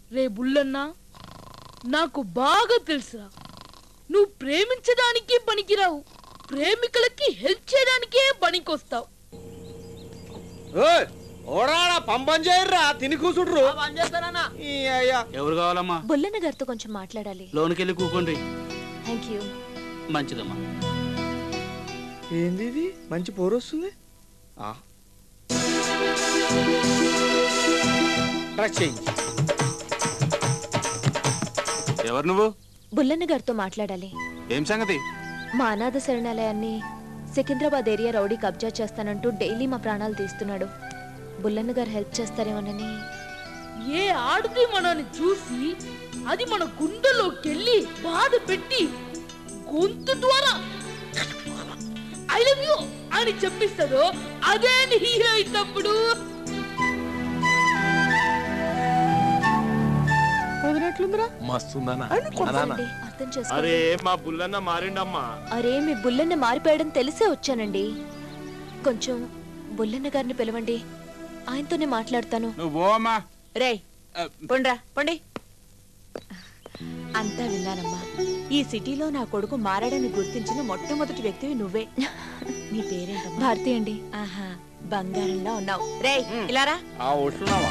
రే బుల్లన్నా నాకు బాగా తెలుసురా నువ్వు ప్రేమించడానికే పనికిరావు ప్రేమికులకి హెల్ప్ చేయడానికే పనికొస్తావు ఓడాడా పంపం చేయర్రా తిని కూసుండ్రు ఈ అయ్యా ఎవరు కావాలమ్మా బుల్లన్న గారితో కొంచెం మాట్లాడాలి లోనికి వెళ్ళి కూకోండి థ్యాంక్ యూ మంచిదమ్మా ఏంది ఇది మంచి పోరు వస్తుంది ఆ. డ్రెస్ చేంజ్ ఎవరు నువ్వు బుల్లన్న గారితో మాట్లాడాలి ఏం సంగతి మా అనాథ శరణాలయాన్ని సికింద్రాబాద్ ఏరియా రౌడీ కబ్జా చేస్తానంటూ డైలీ మా ప్రాణాలు తీస్తున్నాడు బుల్లన్న గారు హెల్ప్ చేస్తారేమోనని ఏ ఆడది మనని చూసి అది మన గుండెలోకెళ్ళి బాధ పెట్టి గొంతు ద్వారా ఐ లవ్ యూ అని చెప్పిస్తుందో అదే నీ హీరో అయినప్పుడు మస్తుందనా చెప్పండి, అర్థం చేసుకోండి అరే మా బుల్లన్న మారిండమ్మా అరే మీ బుల్లన్న మారిపోయడం తెలిసే వచ్చానండి కొంచెం బుల్లన్న గారిని పిలవండి ఆయనతోనే మాట్లాడతాను నువ్వు పోవమ్మా రే పొండ్రా పొండి అంతా విన్నానమ్మా ఈ సిటీలో నా కొడుకు మారాడని గుర్తించిన మొట్టమొదటి వ్యక్తివి నువ్వే నీ పేరేంటమ్మా భారతి అండి ఆహా బంగారంలా ఉన్నావు రే ఇలారా ఆ వస్తున్నావా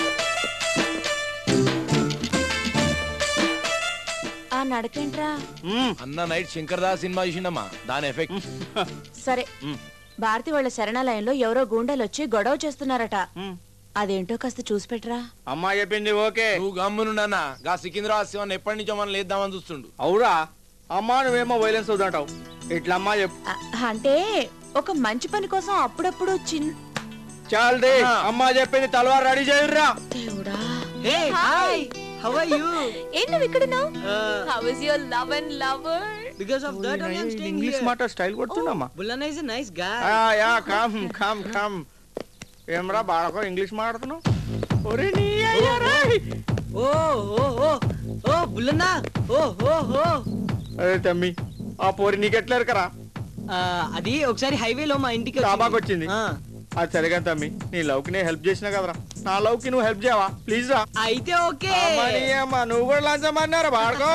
ఆ నడకేంట్రా అన్న నైట్ శంకర్ దాస్ సినిమా చూసిండమ్మా దాని ఎఫెక్ట్ సరే భారతి వాళ్ళ శరణాలయంలో ఎవరో గూండాలు వచ్చి గొడవ చేస్తున్నారట అదేంటో కాస్త చూసి పెట్టరా అమ్మా చెప్పింది ఓకే నువ్వు గమ్మునుండన్న గా సికింద్రాబాద్ శివన్ ఎప్పటి నుంచో మనం లేద్దామని చూస్తుండు అవురా అమ్మా నువ్వేమో వైలెన్స్ అవుతుంటావు ఇట్లా అమ్మా చెప్పు ఆ, అంటే ఒక మంచి పని కోసం అప్పుడప్పుడు చిన్న చాలదే అమ్మా చెప్పింది తలవారు రెడీ చేయర్రా దేవుడా Hey, hi. How are you? ఏం నువ్వు ఇక్కడున్నావు Uh, how is your love and lover because of that only I'm staying English here. మాట స్టైల్ కొడుతున్నామ్మా Bullana is a nice guy. Yeah come come come ఏమ్రా బాడకో English మాట్లాడుతున్నావు ఒరే నీ అయ్యా రేయ్. Oh, oh, oh. Oh, Bullana. Oh, oh, oh. అరే తమ్మి ఆ పోరి నీకెట్లేరు కరా Uh, అది ఒకసారి హైవేలో మా ఇంటికి వచ్చింది. డాబాకి వచ్చింది ఆ, అది సరిగా తమ్మి నీ లవ్ కి నేను హెల్ప్ చేసినా కదరా నా లవ్ కి నువ్వు హెల్ప్ చేయవా ప్లీజ్ రా అయితే ఓకే అమ్మా నీ అమ్మ నువ్వు కూడా లంచం అన్నారా బాడకో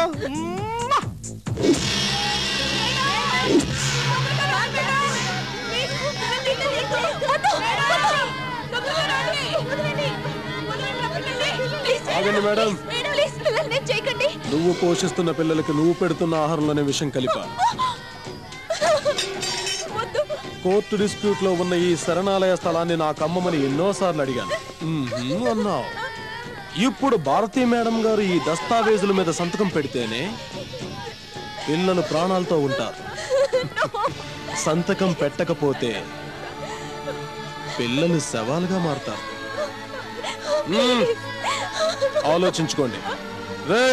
ఆగండి మేడం చేయకండి నువ్వు పోషిస్తున్న పిల్లలకి నువ్వు పెడుతున్న ఆహారంలోనే విషం కలిపా కోర్టు డిస్ప్యూట్ లో ఉన్న ఈ శరణాలయ స్థలాన్ని నాకు అమ్మమని ఎన్నోసార్లు అడిగాను మ్మ్హ్మ్ అన్నావు ఇప్పుడు భారతీ మేడం గారు ఈ దస్తావేజుల మీద సంతకం పెడితేనే పిల్లలు ప్రాణాలతో ఉంటారు సంతకం పెట్టకపోతే పిల్లలు శవాలుగా మారుతారు మ్మ్. ఆలోచించుకోండి రే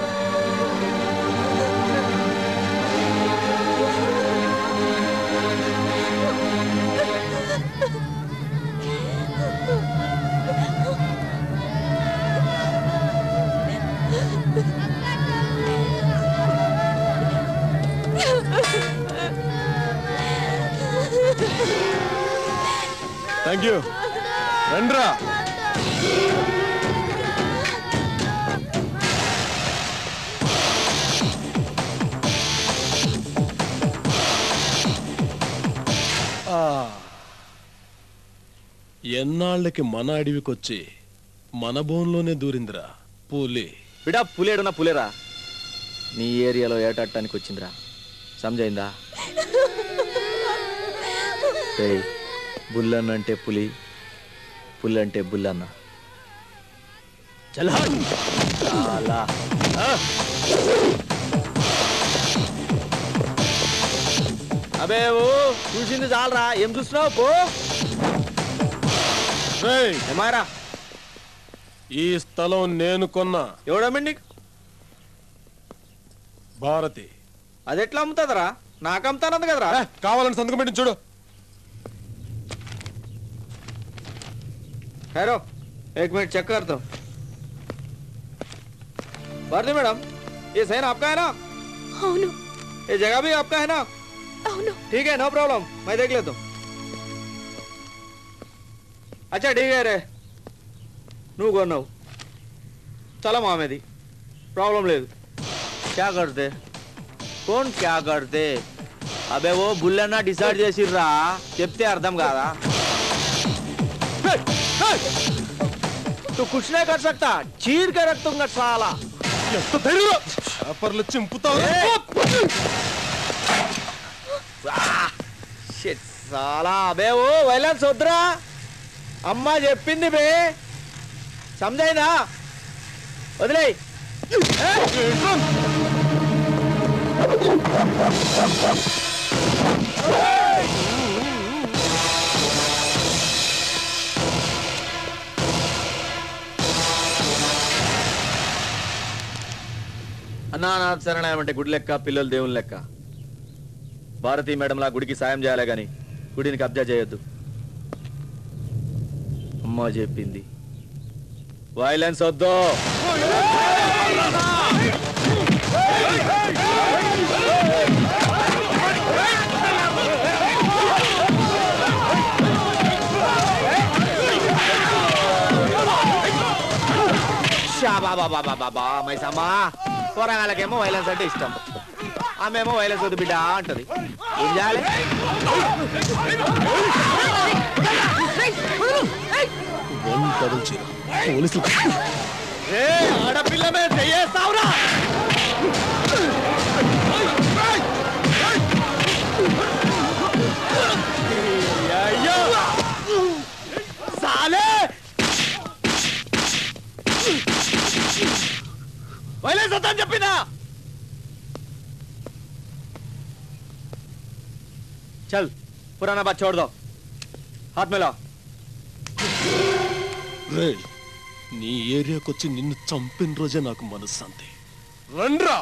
థ్యాంక్ యూ రండ్రా ఆ, ఎన్నాళ్ళకి మన అడవికొచ్చి మన బోన్లోనే దూరిందిరా పూలే బిడా పులేడున్న పులేరా నీ ఏరియాలో ఏటాడటానికి వచ్చిందిరా సమజైందా ఏయ్, బుల్లన్న అంటే పులి పులి అంటే బుల్లన్న చల్ హట్. చాలా ఆ. అబే ఓ చూసింది చాలరా ఏం చూస్తున్నావు పో రేయ్, ఏమారా ఈ స్థలం నేను కొన్నా ఎవడమ్మండి నీకు భారతి అది ఎట్లా అమ్ముతుందరా నాకు అమ్ముతానంది కదరా ఏ, కావాలని సంతకం పెట్టి చూడు ठहरो एक मिनट चेक करता हूँ भारती मैडम ये साइन आपका है ना అవును ये जगह भी आपका है ना అవును ठीक है नो प्रॉब्लम मैं देख लेता हूँ अच्छा ठीक है रे నువ్వు కొన్నావు తల మామేది ప్రాబ్లం లేదు క్యా కడితే కోన్ క్యా కడితే అబే ఓ బుల్లన్న డిసైడ్ చేసిర్రా చెప్తే అర్థం కాదా तू कुछ नहीं कर सकता चीर के रख दूंगा साला ఎంత ధైర్యం పేపర్లు చింపుతావు Shit, సాలా అబే ఓ వైలెన్స్ వద్దురా అమ్మ చెప్పింది బే సమజైందా వదిలేయ్ అన్నా అనాథ శరణాలయం అంటే గుడి లెక్క పిల్లలు దేవుని లెక్క భారతీ మేడంలా గుడికి సాయం చేయాలి గాని గుడిని కబ్జా చేయొద్దు అమ్మ చెప్పింది వైలెన్స్ వద్దు బాబా మైసమ్మా కూరగాయలకేమో వైలెన్స్ అంటే ఇష్టం ఆమెమో వైలెన్స్ వద్దు బిడ్డ అంటది ఏం చేయాలి వన్ డబుల్ జీరో పోలీసులు ఏ ఆడపిల్ల మీద చెయ్యేస్తావురా అయ్యో సాలే వైలెన్స్ వద్దని చెప్పినా చల్ పురానా బాత్ छोड़ दो हाथ में लाओ రే నీ ఏరియాకి వచ్చి నిన్ను చంపిన రోజే నాకు మనశ్శాంతి రండ్రా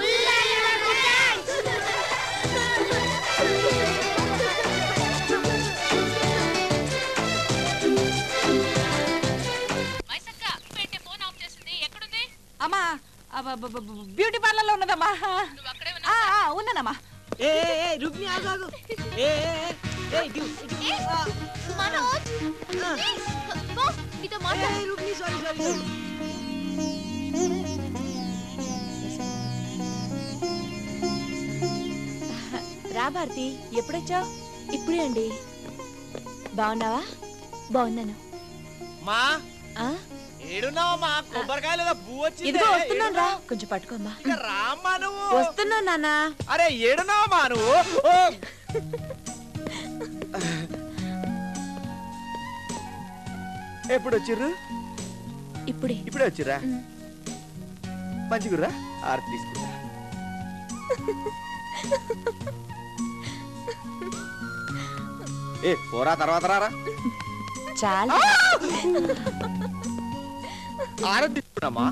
అమ్మా బ్యూటీ పార్లర్ లో ఉన్నదమ్మా ఆ, ఆ, ఉన్నానమ్మా ఏ ఏ, ఏ రుక్మి ఆగు ఆగు ఏ ఏ, ఏ, ఏ ఇటు, ఇటు. ఆ, ఏ, రుక్మి సారీ సారీ సారీ రా భారతి ఎప్పుడొచ్చావు ఇప్పుడే అండి బాగున్నావా బాగున్నాను మా ఆ? ఏడున్నావమ్మా కొబ్బరికాయలు ఏదో పువ్వు వచ్చింది ఇదిగో వస్తున్నాను రా కొంచెం పట్టుకోమ్మా రామ్మా నువ్వు వస్తున్నా నాన్న అరే ఏడున్నావమ్మా నువ్వు ఓ! ఎప్పుడు వచ్చిర్రు ఇప్పుడే ఇప్పుడే వచ్చిర్రా మంచిగుర్రా ఆర్తి తీసుకుంటా ఏ పోరా తర్వాత రారా చాలా ఆరతి తీసుకున్నామా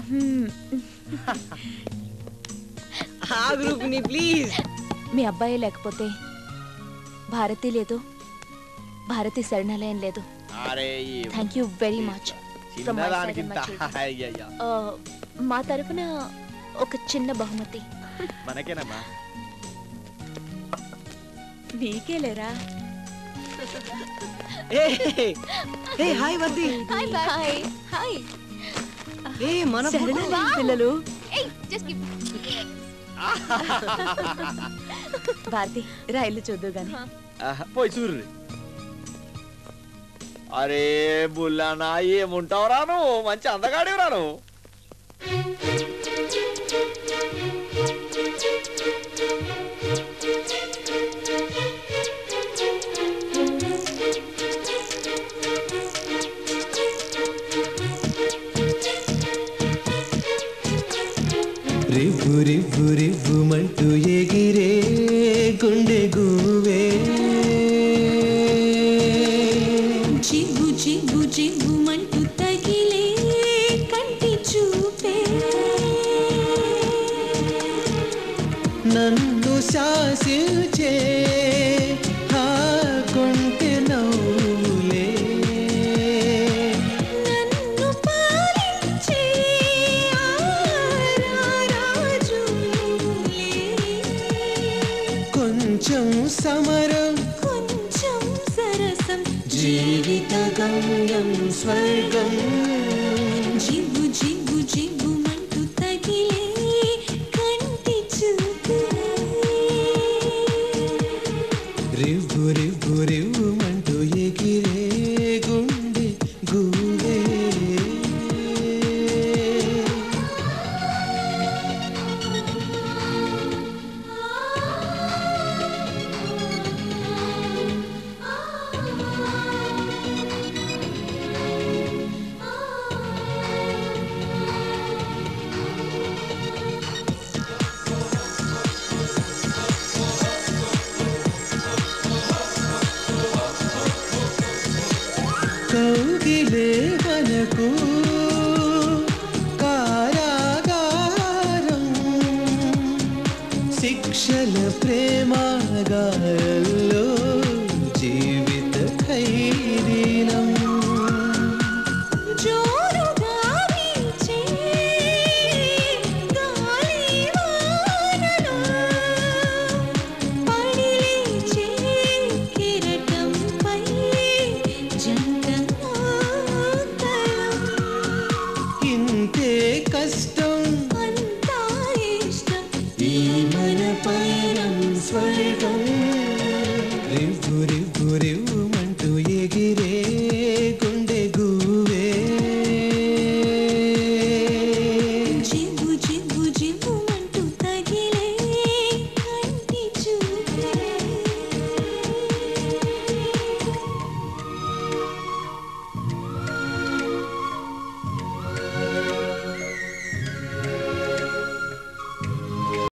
ఆగు రుక్మి ప్లీజ్ మీ అబ్బాయి లేకపోతే భారతి లేదు భారతి శరణాలయం లేదు అరే ఈ thank you very much From my side and my చిన్నదానికింత children. అయ్యయ్యా మా తరపున ఒక చిన్న బహుమతి మనకేనమ్మా నీకే లేరా ఏ ఏ హాయ్ వర్ది హాయ్ హాయ్ హాయ్ ఏ మన శరణాలయం పిల్లలు భారతి రైలు చూద్దు గాని ఆహా, పోయి చూర్రి అరే బుల్లానా ఏముంటావురా నువ్వు మంచి అందగాడివిరా నువ్వు రివ్వు రివ్వు రివ్వుమంటూ ఎగిరే గుండె గువే జివ్వు జివ్వు జివ్వుమంటూ తగిలే కంటి చూపే నన్ను శాసించే ఆ కొంటె నవ్వులే నన్ను పాలించే ఆరారాజులే కొంచెం సమరం కొంచెం సరసం జీవిత గమ్యం స్వర్గం జివ్వు జివ్వు జివ్వు కౌగిలే మనకు కారాగారం శిక్షల ప్రేమాగారంలో జీవిత ఖైదీలం జోరుగా వీచే గాలివానలో పడి లేచే కిరటంపై జంటనాతలం ఇంతే కష్టం అంతా ఇష్టం ఈ మన పయనం స్వర్గం రివ్వు రివ్వు రివ్వు